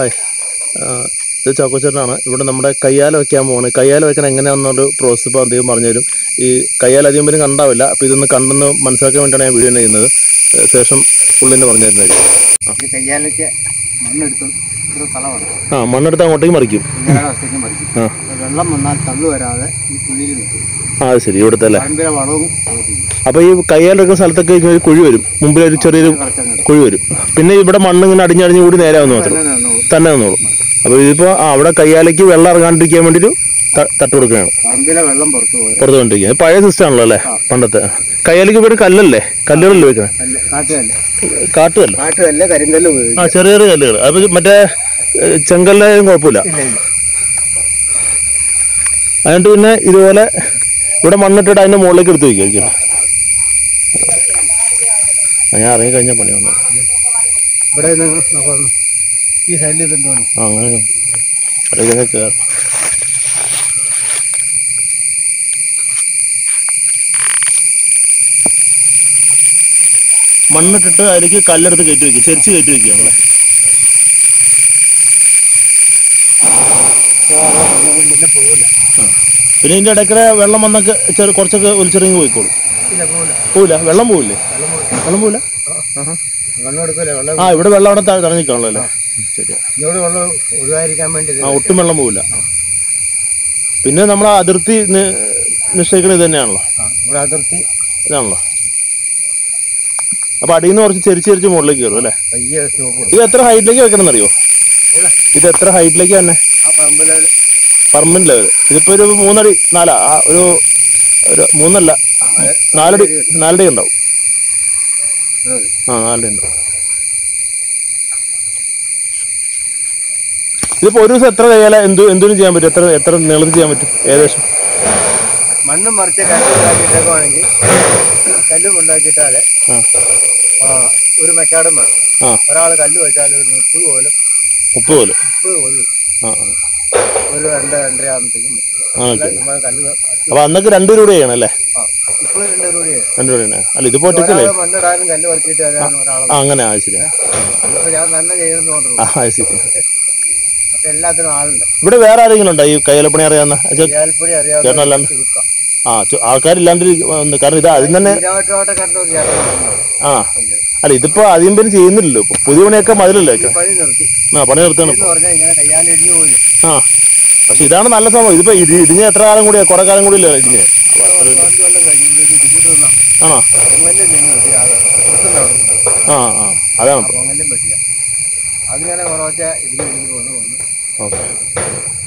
Hi ആ, ഇത് ചാക്കോച്ചേട്ടനാണ് ഇവിടെ നമ്മുടെ കയ്യാല വെക്കാൻ പോവാണ് കയ്യാല വെക്കാൻ എങ്ങനെയാണെന്നൊരു പ്രോസസ്സ് ഇപ്പോൾ അദ്ദേഹം പറഞ്ഞുതരും ഈ കയ്യാല അധികം പേരും കണ്ടാവില്ല അപ്പോൾ ഇതൊന്ന് കണ്ടെന്ന് മനസ്സിലാക്കാൻ വേണ്ടിയാണ് ഞാൻ വീഡിയോ ചെയ്യുന്നത് ഏ, ശേഷം പുള്ളിൻ്റെ പറഞ്ഞു തരുന്നതായിരിക്കും ഇത് കയ്യാലയ്ക്ക് മണ്ണെടുത്ത് ഒരു സ്ഥലമാണ് ആ മണ്ണെടുത്ത് അങ്ങോട്ടേക്ക് മറിക്കും ഇങ്ങനെ വശത്തേക്ക് മറിക്കും ആ അപ്പോൾ വെള്ളം വന്നാൽ തള്ളു വരാതെ ഈ കുഴിയിൽ നിൽക്കും ആ അത് ശരി ഇവിടുത്തെ അല്ലേ പറമ്പിലെ വളവും പ്രവർത്തിക്കും അപ്പോൾ ഈ കയ്യാല വെക്കുന്ന സ്ഥലത്തൊക്കെ ഇങ്ങനെ ഒരു കുഴി വരും മുമ്പിൽ ഒരു ചെറിയൊരു കുറച്ചങ്ങ് കുഴി വരും പിന്നെ ഇവിടെ മണ്ണ് ഇങ്ങനെ അടിഞ്ഞടിഞ്ഞ് കൂടി നേരാവുന്ന മാത്രം തന്നെ നിന്നോളും. തന്നെ വന്നോളും അപ്പോൾ ഇതിപ്പോൾ ആ അവിടെ കയ്യാലയ്ക്ക് വെള്ളം ഇറങ്ങാണ്ടിരിക്കാൻ വേണ്ടിയിട്ട് ത- തട്ട് കൊടുക്കുകയാണ് പറമ്പിലെ വെള്ളം പുറത്തു പോയത് പുറത്ത് കൊണ്ടിരിക്കുന്നത് പഴയ സിസ്റ്റം ആണല്ലോ അല്ലേ പണ്ടത്തെ കയ്യാലേക്ക് ഇവിടെ കല്ലല്ലേ കല്ലുകളല്ലേ വെക്കണേ കല്ല് കാട്ടുകല്ല് കാട്ടുകല്ല കാട്ടുകല്ല് കരിങ്കല്ല് ഉപയോഗിക്കും ആ ചെറിയ ചെറിയ കല്ലുകൾ അപ്പൊ മറ്റേ ഏഹ്, ചെങ്കല്ലായാലും കുഴപ്പമില്ല ഇല്ല ഇല്ല എന്നിട്ട് പിന്നെ ഇതുപോലെ ഇവിടെ മണ്ണിട്ടിട്ട് അതിന്റെ മുകളിലേക്ക് എടുത്ത് വയ്ക്കും ഞാൻ ഇറങ്ങി കഴിഞ്ഞാൽ പണി വന്നു ഇവിടെ നിന്ന് നോക്കുന്നു ഈ സൈഡിൽ ഇതുണ്ടോ ആ അങ്ങനെ ഇറങ്ങി കഴിഞ്ഞാൽ കയറാം മണ്ണിട്ടിട്ട് അതിലേക്ക് കല്ലെടുത്ത് കയറ്റി വെക്കും ചെരിച്ച് കയറ്റി വെക്കുകയാണല്ലേ പിന്നെ പോകില്ല പിന്നെ ഇതിന്റെ ഇടയ്ക്ക് വെള്ളം വന്നൊക്കെ ചെറു കുറച്ചൊക്കെ ഒലിച്ചിറങ്ങി പോയിക്കോളും ഇല്ല പോകില്ല പോവില്ല വെള്ളം പോവില്ലേ വെള്ളം പോവില്ല വെള്ളം എടുക്കില്ല വെള്ളം ആ ഇവിടെ വെള്ളം അവിടെ താഴെ തറഞ്ഞിക്കാണല്ലോ അല്ലേ ശരിയാ ഇങ്ങോട്ട് വെള്ളം ഒഴിവായിരിക്കാൻ വേണ്ടി ഇത് ആ ഒട്ടും വെള്ളം പോവില്ല പിന്നെ നമ്മൾ അതിർത്തി നി- നിശ്ചയിക്കണത് ഇത് തന്നെയാണല്ലോ ആ, ഇവിടെ അതിർത്തി ഇതാണല്ലോ അപ്പൊ അടിയിൽ നിന്ന് കുറച്ച് ചെരിച്ച് ചെരിച്ച് മുകളിലേക്ക് കയറും അല്ലേ പയ്യെ സ്റ്റോപ്പ് കൊടുക്കും ഇത് എത്ര ഹൈറ്റിലേക്ക് വെക്കണം എന്നറിയോ ഇത് എത്ര ഹൈറ്റിലേക്ക് തന്നെ ആ പറമ്പിലെ പെർമനന്റ് ലെവൽ ഇതിപ്പോ ഒരു മൂന്നടി നാലാ ആ ഒരു ഒരു മൂന്നല്ല നാലടി നാലടി ഉണ്ടാവും ആ നാലടി ഉണ്ടാവും ഇതിപ്പോ ഒരു ദിവസം എത്ര കയ്യാല എന്ത് എന്തിനും ചെയ്യാൻ പറ്റും എത്ര എത്ര നീളത്തിൽ ചെയ്യാൻ പറ്റും ഏകദേശം മണ്ണും മറിച്ച് കല്ലും ഉണ്ടാക്കിയിട്ടേക്കുവാണെങ്കിൽ കല്ലും ഉണ്ടാക്കിയിട്ടാല് ആ ആ, ഒരു മെക്കാടും വേണം ആ ഒരാൾ കല്ല് വെച്ചാൽ ഒരു മുപ്പത് പോലും മുപ്പത് പോലും മുപ്പത് പോലും ആ ആ ഒരു രണ്ട് രണ്ടര ആകുമ്പോഴത്തേക്കും ആ ഓക്കെ നമ്മൾ കല്ല് അടിച്ച് അപ്പൊ അന്നൊക്കെ രണ്ടു രൂപ ചെയ്യണം അല്ലേ ആ ഇപ്പോൾ രണ്ട് രൂപയാണ് രണ്ടു രൂപയാണ് അല്ല ഇതിപ്പോ ഒറ്റയ്ക്കല്ലേ ഒരാൾ മണ്ണിടാനും കല്ല് പറിച്ചിട്ട് തരാനും ഒരാൾ ആ അങ്ങനെ ആ ശരി ഇപ്പൊ ഞാൻ തന്നെ ചെയ്യുന്നു തോന്നുന്നു ആ അത് ശരി പക്ഷെ എല്ലാത്തിനും ആളുണ്ട് ഇവിടെ വേറെ ആരെങ്കിലും ഉണ്ടോ ഈ കയ്യിലപ്പണി അറിയാവുന്ന ചെ- ഇയാൽപ്പൊടി അറിയാവുന്ന ചേട്ടനല്ലാണ്ട് ചുരുക്കം ആ ചു- ആൾക്കാരില്ലാണ്ട് ഇരിക്ക- കാരണം ഇത് അതിന് തന്നെ ഈരാവട്ടോട്ടക്കാരൻ്റെ ഒരു ചേട്ടനുണ്ട് ആ അല്ല ഇതിപ്പോ അധികം പേര് ചെയ്യുന്നില്ലല്ലോ ഇപ്പൊ പുതിയ പണിയൊക്കെ മതിലല്ലേ വെക്കാൻ പണി നിർത്തി ആ പണി നിർത്തണം എന്ന് പറഞ്ഞാൽ ഇങ്ങനെ കയ്യാലിടിഞ്ഞു പോലും ആ പക്ഷെ ഇതാണ് നല്ല സംഭവം ഇതിപ്പോ ഇടി ഇടിഞ്ഞ എത്ര കാലം കൂടിയാ കുറെ കാലം കൂടിയല്ലേ ഇടിഞ്ഞ് പതിനഞ്ച് കൊല്ലം കഴിഞ്ഞു ഇതിലേക്ക് ബുദ്ധിമുട്ട് നിന്നാ ആണോ പൊങ്ങല്യം നിന്ന് വെട്ടി ആകെ കൊത്തുണ്ട് അവിടെ ഉണ്ട്. ആ ആ അതാണ് ആ പൊങ്ങല്യം വെട്ടിയ അതിങ്ങനെ കുറവച്ച ഇടിഞ്ഞ് ഇടിഞ്ഞ് വന്ന് വന്ന് ഓക്കെ